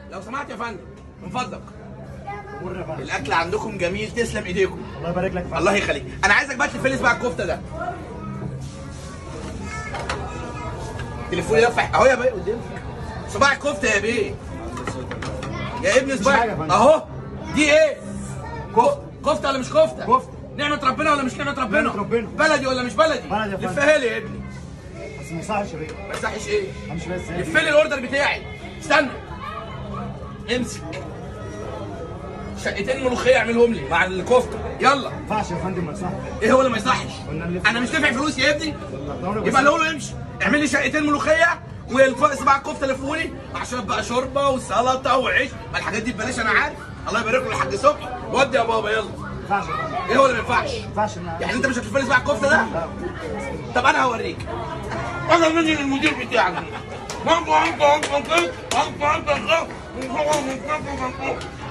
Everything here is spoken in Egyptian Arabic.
لو سمحت يا فندم من فضلك مر يا فندم الاكل عندكم جميل تسلم ايديكم الله يبارك لك يا فندم الله يخليك انا عايزك بقى تلفلس بقى الكفته ده تليفوني رفع اهو يا بيه قدامك صباع الكفته يا بيه يا ابني حاجة صباع يا فندم. اهو دي ايه كف- كفته ولا مش كفته كفتة. نعمه ربنا ولا مش نعمه ربنا نعمة ربنا. بلدي ولا مش بلدي بلدي يا فندم. لفها لي يا ابني بس ما يصحش يا بيه ما يصحش ايه همشي بس لف لي الاوردر بتاعي استنى امسك شقتين ملوخيه اعملهم لي مع الكفته يلا ما ينفعش يا فندم ما يصحش ايه هو اللي ما يصحش قلنا نلف. انا مش دافع فلوس يا ابني والله يبقى اللي اقوله امشي اعمل لي شقتين ملوخيه والفوق سبع كفته لفوني عشان بقى شوربه وسلطه وعيش ما الحاجات دي ببلاش انا عارف الله يبارك له الحاج صبحي ودي يا بابا يلا ما ينفعش يا فندم ايه هو اللي ما ينفعش ما ينفعش ان يعني انت مش هتلفني سبع كفته ده طب انا هوريك انا مني المدير بتاعك